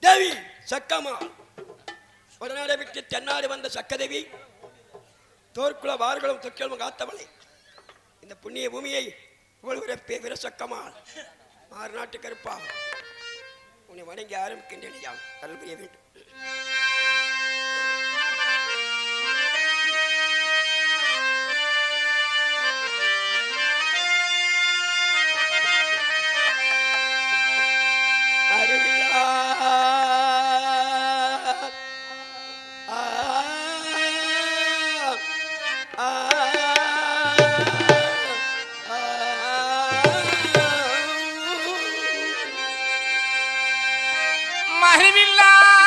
தேவி சக்கமா வடநாடை விட்டு தென்னாடு வந்த சக்கதேவி தோற்குல வார்களும் தொக்கியலும் காத்தவளை இந்த புண்ணிய பூமியை உழவுரப்பே விரசக்கமால் ஆறு நாட்டு கருப்பா உன்னை வணங்கி ஆரம்பிக்கின்றேன் அருள் புரிய வேண்டும் அருளிலா ஆ ஆ மகிழ்வில்லா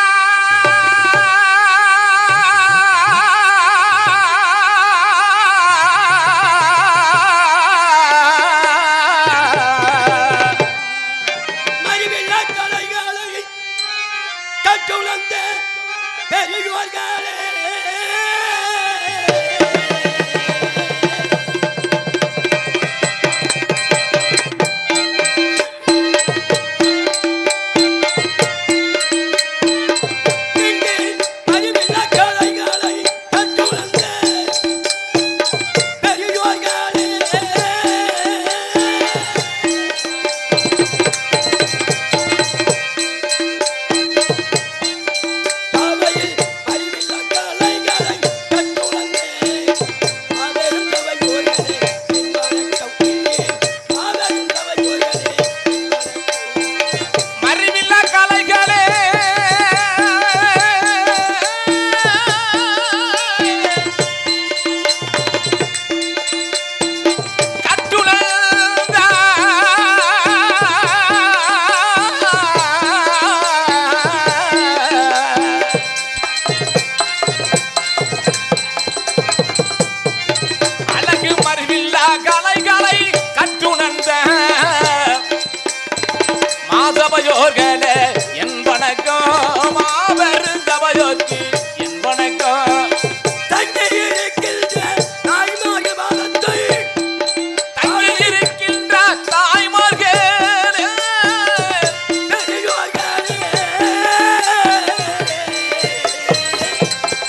மறிவில்லா கலைகளை கட்டுணர்ந்த பெரியோர்களே இங்கு மறிவில்லா கலைகளை கட்டுணர்ந்த பெரியோர்களே காவையில் அறிவில்லா கலைகளை கட்டுணர்ந்தே ஆதருந்தவை ஒருவனே என் வணக்கம் இங்கே ஆதருந்தவை ஒருவனே என் வணக்கம் மறிவில்லா கலைகளே கட்டுணர்ந்த அழகு மறிவில்லா கலைகளை கட்டுணர்ந்த மாதவையோர்களே என் வணக்கம் மாபெருந்தவையோர்க்கு என் வணக்கம் தங்கை இருக்கின்ற தாய்மார்க பாதத்தை தங்கி இருக்கின்ற தாய்மார்களே பெரியோர்களே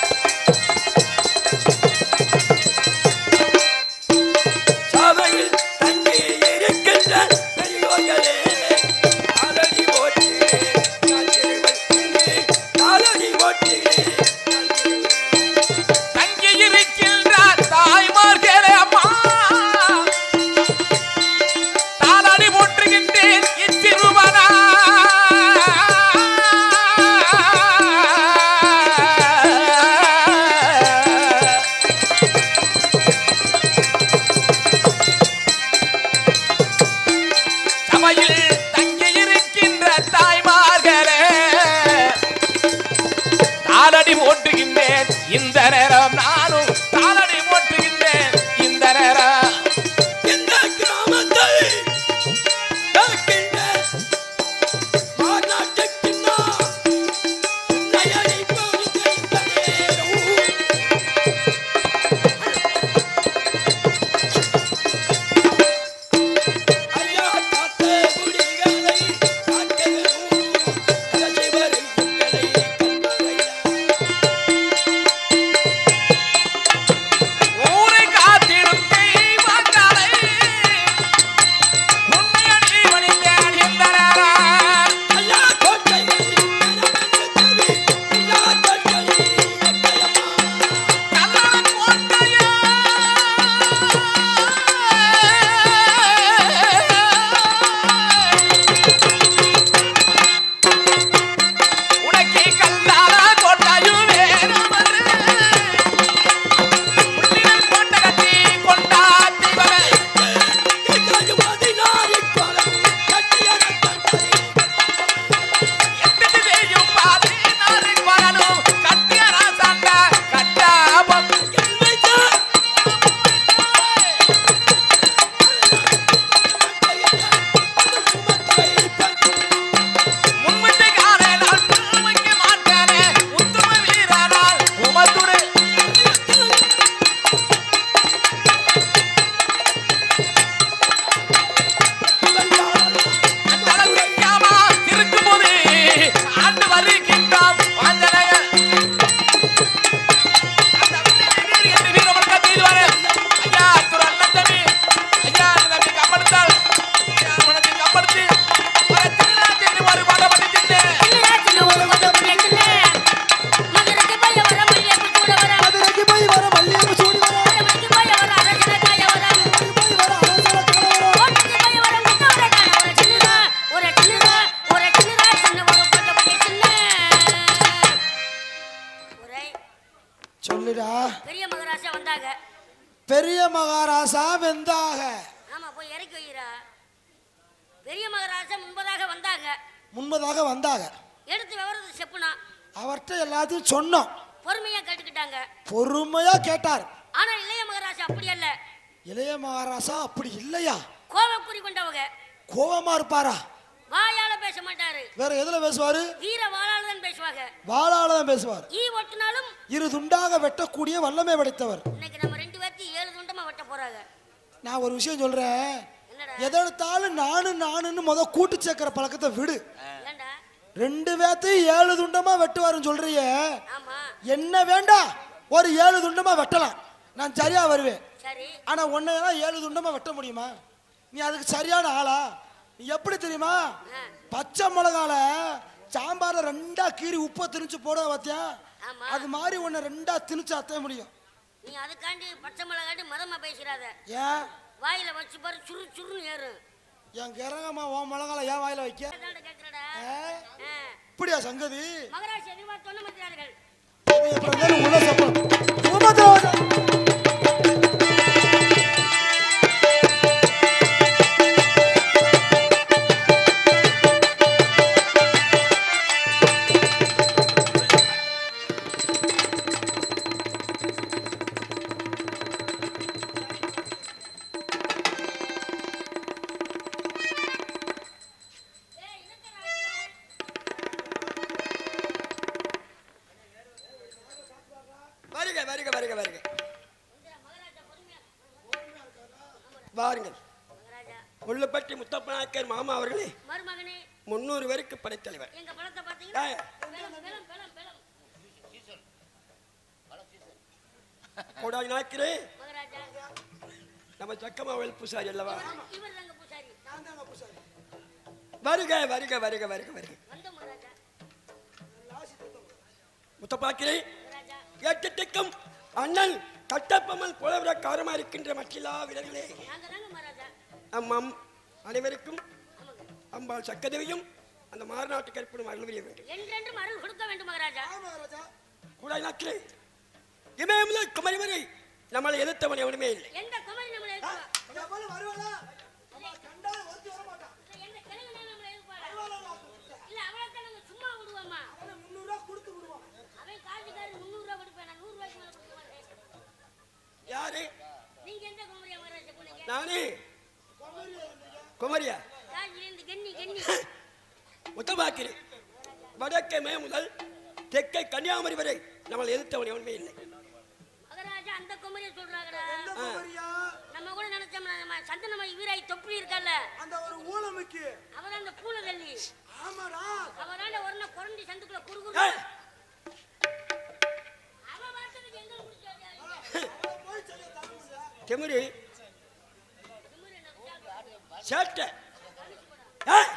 சபையில் தங்கி இருக்கின்ற பெரியோர்களே அழகி போற்றி பெரிய மகாராசா வெந்தாக ஆமா போய் இறக்கி வைக்கிறா பெரிய மகராஜா முன்பதாக வந்தாங்க முன்பதாக வந்தாக எடுத்து விவரத்தை செப்புனா அவர்கிட்ட எல்லாத்தையும் சொன்னோம் பொறுமையா கேட்டுக்கிட்டாங்க பொறுமையா கேட்டார் ஆனா இளைய மகராஜா அப்படி அல்ல இளைய மகாராசா அப்படி இல்லையா கோபக்குறி கொண்டவங்க கோவமா இருப்பாரா வாயால பேச மாட்டாரு வேற எதுல பேசுவாரு வீர வாளால தான் பேசுவாங்க வாளால தான் பேசுவார் ஈ ஒட்டினாலும் இரு துண்டாக வெட்டக்கூடிய வல்லமை படைத்தவர் இன்னைக்கு நம்ம ரெண்டு பேர்த்தையும் ஏழு துண்டமா வெட்ட போறாங்க நான் ஒரு விஷயம் சொல்றேன் என்னடா எதெடுத்தாலும் நானு நானுன்னு முத கூட்டு சேர்க்கிற பழக்கத்தை விடு ஏண்டா ரெண்டு பேர்த்தையும் ஏழு துண்டமா வெட்டுவாருன்னு சொல்றிய ஆமா என்ன வேண்டாம் ஒரு ஏழு துண்டமா வெட்டலாம் நான் சரியா வருவேன் சரி ஆனா உன்னையெல்லாம் ஏழு துண்டமா வெட்ட முடியுமா நீ அதுக்கு சரியான ஆளா நீ எப்படி தெரியுமா ஆ. பச்சை மிளகால சாம்பார்ல ரெண்டா கீறி உப்பை திணிச்சு போட பார்த்தியா ஆமா அது மாதிரி உன்னை ரெண்டா திணிச்சு அத்த முடியும் நீ அதுக்காண்டி பச்சை மிளகாண்டி மதமா பேசுறாத ஏன் வாயில வச்சு பாரு சுரு சுருன்னு ஏறும் என் கிறங்கம்மா உன் மிளகால ஏன் வாயில வைக்க அதான்டா கேக்குறடா ஆ? ஆ. இப்படியா சங்கதி மகராசி எதிர்பார்த்து ஒண்ணு மாட்டார்கள் இது அப்புறம் தானே உள்ள சப்பரம் உபதிரவம். வருக வருக வருக வருக வாருங்கள் மகராஜா முள்ளுப்பட்டி முத்தப்பநாயக்கர் மாமா அவர்களே மருமகனே முன்னூறு பேருக்கு படைத்தலைவர் எங்க பழத்தை பாத்தீங்கன்னா ஏய், பெலம் பெலம் பெலம் பெலம் கோடாய் நாய்க்கிறே மகராஜா நம்ம சக்கமாவல் பூசாரி அல்லவா இவர் தாங்க பூசாரி வருக வருக வருக வருக வருக வந்த மகராஜா முத்தப்பாக்கிறே மகராஜா எட்டு திக்கும் அண்ணன் கட்டப்பமல் புலவர காரமா இருக்கின்ற மற்றிலா வீரர்களே நாங்க தாங்க மகாராஜா அம்மம் அனைவருக்கும் ஆமாங்க அம்பாள் சக்கதேவியும் அந்த மாறுநாட்டு கற்பனும் அருள் புரிய வேண்டும் என்றென்றும் அருள் கொடுக்க வேண்டும் மகாராஜா கூட நாட்களே இமய முதல் குமரி வரை நம்மளை எதிர்த்தவன் எவனுமே இல்லை எந்த குமரி நம்மளை எதிர்ப்பா இல்ல எந்த கிழங்கு நம்மளை எதிர்ப்பாடா இல்ல அவ்வளவுதான் நாங்க சும்மா விடுவோமா அவன் காசுக்காரர் முந்நூறு ரூபாய் கொடுப்பேன் நான் நூறு ரூபாய்க்கு மேல கொடுக்க மாட்டேன் யாரு நீங்க எந்த குமரியா மகாராஜா போனீங்க நானே குமரியா காஞ்சிலேருந்து கென்னி கென்னி முத்தமாக்கிறே வடக்கே மே முதல் தெற்கே கன்னியாகுமரி வரை நம்மளை எதிர்த்தவன் எவனுமே இல்லை மகாராஜா அந்த குமரியை சொல்றாங்கடா ஆ, நம்ம கூட நினைச்சோம்னா நம்ம சந்தனமයි வீராய் தொப்பி இருக்கல்ல அந்த ஒரு ஊழமுக்கு அவன் அந்த பூல தள்ளி ஆமாடா அவனால ஒரு நாள் குரண்டி சந்துக்குள்ள ஏய், குறுகுறு அவன் பார்த்ததுக்கு எங்க முடிச்சாரு திமிரு திமிரு என்ன விசாரிச்சு சேட்டை ஏய்,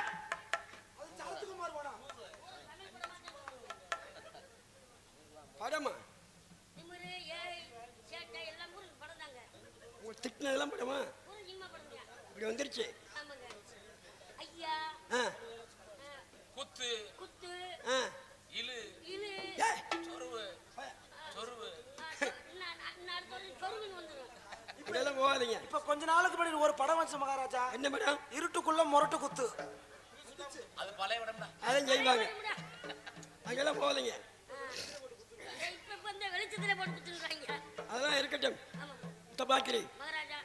படமா திமிரு ஏய் சேட்டை எல்லாம் ஊருக்கு படம் தாங்க உங்க திட்டினதெல்லாம் படமா ஊரு சினிமா படம்யா இப்படி வந்துருச்சு ஆமாங்க ஐயா ஆ, ஆ, குத்து குத்து ஆ. இழு இழு ஏய், சொருவு சொருவு ஆ, நான் நான் அடுத்த ஒரு சொருவின் வந்துடும் இப்படியெல்லாம் போகாதீங்க இப்ப கொஞ்ச நாளுக்கு முன்னாடி ஒரு படம் வந்துச்சு மகாராஜா என்ன படம் இருட்டுக்குள்ள முரட்டு குத்து அது பழைய படம்டா அதான் செய்வாங்க அங்கெல்லாம் போகாதீங்க இப்ப இப்ப இந்த வெளிச்சத்துல போட்டு குத்துறாங்க அதெல்லாம் இருக்கட்டும் ஆமா முத்தப்பாக்கிறே மகாராஜா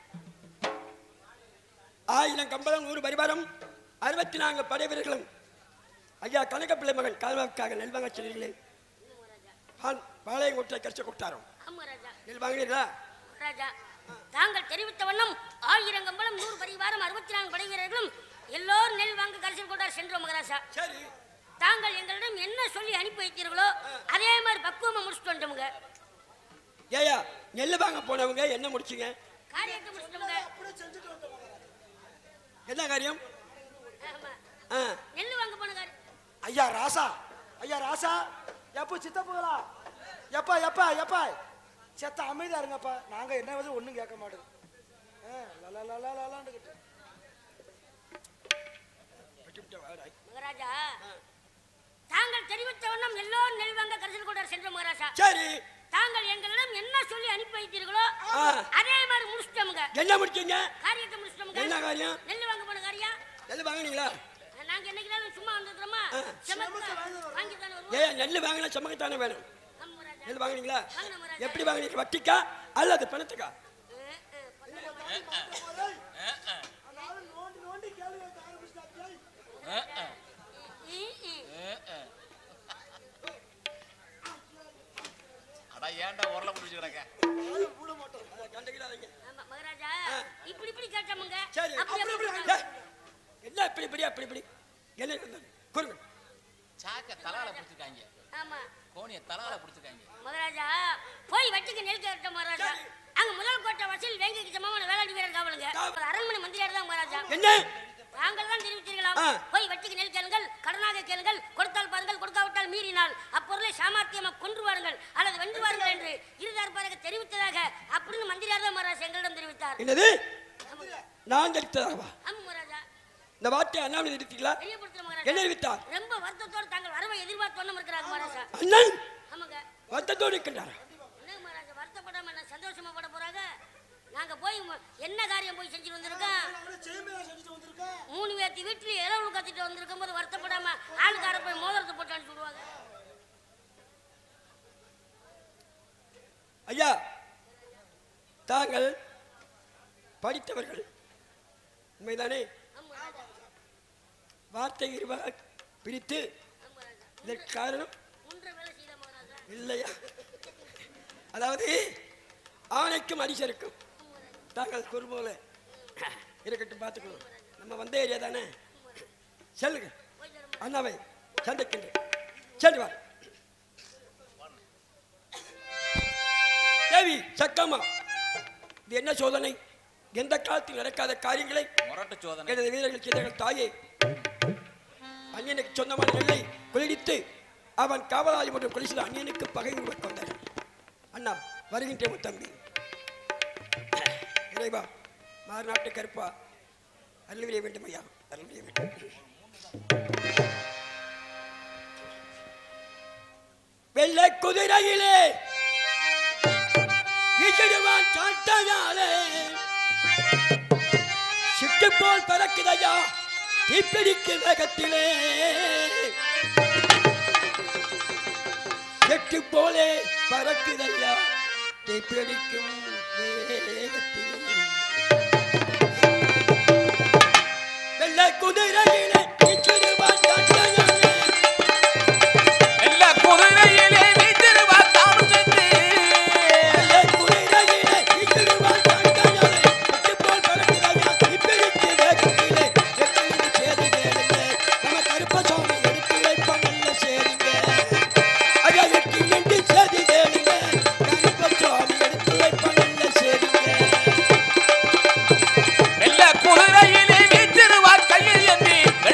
ஆயிரம் கம்பளம் நூறு பரிவாரம் அறுபத்தி நான்கு படை வீரர்களும் ஐயா கனகப்பிள்ளை மகன் கால்வாக்காக நெல் வாங்க செல்கிறீர்களே இன்னும் மகாராஜா பான் பாளையம் கொட்டை கரிச்ச கொடுத்தாரோம் ஆமா ராஜா நெல் வாங்கினீர்களா ராஜா தாங்கள் தெரிவித்த வண்ணம் ஆயிரம் கம்பளம் நூறு பரிவாரம் அறுபத்தி நான்கு படை வீரர்களும் எல்லோரும் நெல் வாங்க கரிசல் கொண்டார் சென்றோம் மகாராஜா சரி தாங்கள் எங்களிடம் என்ன சொல்லி அனுப்பி வைத்தீர்களோ அதே மாதிரி பக்குவமா முடிச்சுட்டு வந்துட்டோமுங்க ஏயா நெல் வாங்க போனவங்க என்ன முடிச்சீங்க காரியத்தை முடிச்சிட்டோமுங்க என்ன காரியம் ஆமா ஆ நெல் வாங்க போன காரியம் ஐயா ராசா ஐயா ராசா எப்போ சித்தப்புகளா எப்பா எப்பா எப்பா செத்த அமைதியா இருங்கப்பா நாங்க என்ன வந்து ஒண்ணும் கேட்க மாட்டோம் ஆ, லலா, லலா, லலாண்டுக்கிட்டு. விட்டுவிட்டு வாடாய். மகாராஜா தாங்கள் தெரிவித்த வண்ணம் எல்லோரும் நெல் வாங்க கரிசல் கொண்டார் சென்றோம் மகாராஜா சரி தாங்கள் தாங்கள் எங்களிடம் என்ன சொல்லி அனுப்பி வைத்தீர்களோ ஆ. அதே மாதிரி முடிச்சிட்டோமுங்க என்ன முடிச்சீங்க காரியத்தை முடிச்சிட்டோமுங்க என்ன காரியம் நெல் வாங்க போன காரியம் நெல் வாங்குனீங்களா நாங்க என்னைக்கு சும்மா வந்துடுறோமா ஆ. செமக்க வாங்கி தானே வருவோம் ஏன் நெல் வாங்கினா சமக்கத்தானே வேணும் ஆமா ராஜா. நெல் வாங்குனீங்களா வாங்கினோம் ராஜா. எப்படி வாங்குனீங்க வட்டிக்கா அல்லது பணத்துக்கா அஹ், அஹ், பத்தொன்பது. அதாவது நோண்டி நோண்டி கேள்வி கேட்க ஆரம்பிச்சிட்டாங்க அஹ், அஹ், ம், ம். அஹ், அஹ். அடா ஏன்டா உரல முடிச்சு கிடக்க கூட மாட்டோம் அதை கண்டுக்கிடாதீங்க ஆமா, மகாராஜா இப்படி இப்படி கேட்டோமுங்க சரி அப்படி அப்படி அப்படி இப்படி. ஏய், என்ன இப்படி இப்படி அப்படி இப்படி என்ன இருந்தது கூறுங்க சாக்க தலால பிடிச்சிருக்காங்க ஆமா கோணிய தலால பிடிச்சிருக்காங்க மகாராஜா போய் வட்டிக்கு நெல் கேட்ட மகாராஜா சரி. அங்க முதல் கோட்டை வசூல் வேங்கைக்கு சமமான வேளாண் வீரர் காவலுங்க காவல். ஒரு அரண்மனை மந்திரியார் தான் மகாராஜா என்ன தாங்கள் தான் தெரிவித்தீர்களாம் ஆ. போய் வட்டிக்கு நெல் கேளுங்கள் கடனாக கேளுங்கள் கொடுத்தால் பாருங்கள் கொடுக்காவிட்டால் மீறினால் அப்பொருளை சாமர்த்தியமாக கொன்று வாருங்கள் அல்லது வென்று வாருங்கள் என்று இருதார்பாராக தெரிவித்ததாக அப்படின்னு மந்திரியார் தான் மகாராஜா எங்களிடம் தெரிவித்தார் என்னது ஆமாங்க. நான் தெரிவித்ததாகவா ஆமா மகாராஜா இந்த வார்த்தையை அண்ணாமலை நிறுத்திங்களா தெரியப்படுத்துற என்ன மகாராஜா அறிவித்தார் ரொம்ப வருத்தத்தோடு தாங்கள் வரவை எதிர்பார்த்து ஒண்ணும் இருக்கிறாங்க மகாராஜா அண்ணன் ஆமாங்க வருத்தத்தோடு இருக்கின்றார் என்ன மகாராஜா வருத்தப்படாம என்ன சந்தோஷமா பட போறாங்க நாங்க போய் ம- என்ன காரியம் போய் செஞ்சுட்டு வந்திருக்கோம் அவனை செய்மையா செஞ்சுட்டு வந்திருக்கேன் மூணு பேர்த்தி வீட்டுல இரவு கத்திட்டு வந்திருக்கும் போது வருத்தப்படாம ஆளுக்கார போய் மோதிரத்தை போட்டு அனுப்பிச்சு விடுவாங்க ஐயா தாங்கள் படித்தவர்கள் உண்மைதானே ஆமா ராஜா வார்த்தை இருவாக பிரித்து ஆமா ராஜா இதற்கு காரணம் மூன்றரை வேலை செய்த மகாராஜா இல்லையா அதாவது ஆணைக்கும் அடிசருக்கும் தாங்கள் குறும்போல இருக்கட்டும் பார்த்துக்கணும் நம்ம வந்த ஏரியா தானே சொல்லுங்க போய் தர அண்ணாவை சந்திக்கின்றேன் சரி வா தேவி சக்கம்மா இது என்ன சோதனை எந்த காலத்தில் நடக்காத காரியங்களை முரட்டு சோதனை எனது வீரர்கள் செய்தார்கள் தாயே அந்நியனுக்கு சொந்தமான நெல்லை கொள்ளிடித்து அவன் காவலாளி மற்றும் கொலை செய்த அந்நியனுக்கு பகை உருவாக்க வந்தார்கள் அண்ணா வருகின்ற உன் தம்பி இறைவா மாறுநாட்டு கருப்பா அருள் விரிய வேண்டும் ஐயா அருள் விரிய வேண்டும் வெள்ளை குதிரையிலே வீசிடுவான் சாட்டையாலே சிட்டு போல் பறக்குதையா தீப்பிடிக்கு வேகத்திலே செட்டு போலே பறக்குதையா தீப்பிடிக்கும் வேகத்திலே வெள்ளை குதிரையிலே வீசிடுவான் சாட்டையாலே எல்லா குதிரையிலே வீட்டிருவா தானும் சென்று வெள்ளை குதிரையிலே வீசிடுவான் சாட்டையாலே செட்டு போல் பறக்குதையா தீப்பிடிக்கு வேகத்திலே எத்தனை சேதி கேளுங்க நம்ம கருப்பசாமி எடுத்து வைப்போம் நல்ல சேதிங்க ஐயா எட்டு எட்டு சேதி கேளுங்க கருப்பசாமி எடுத்து வைப்போம் நல்ல சேதிங்க எல்லா குதிரையிலே வீட்டிருவா கையில் ஏந்தி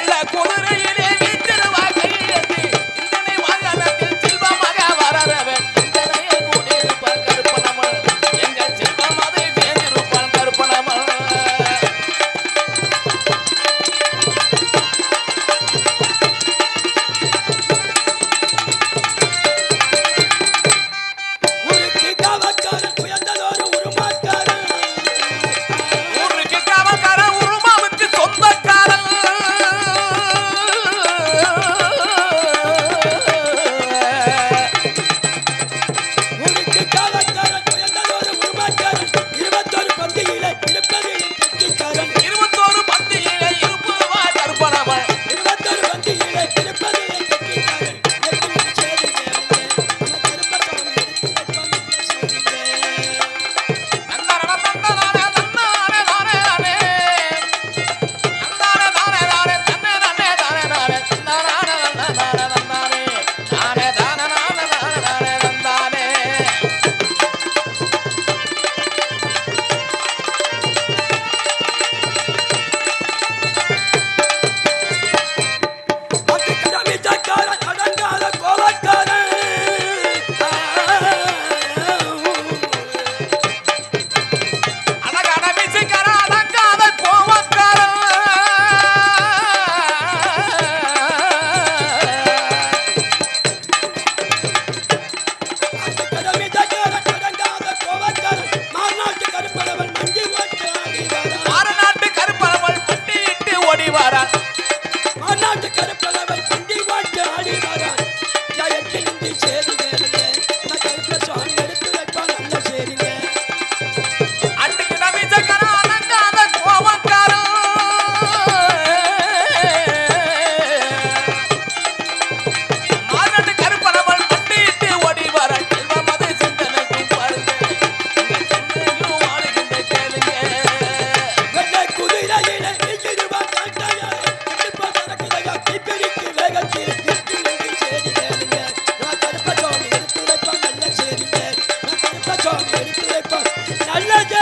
சாமி எடுத்து வைப்பார் நல்ல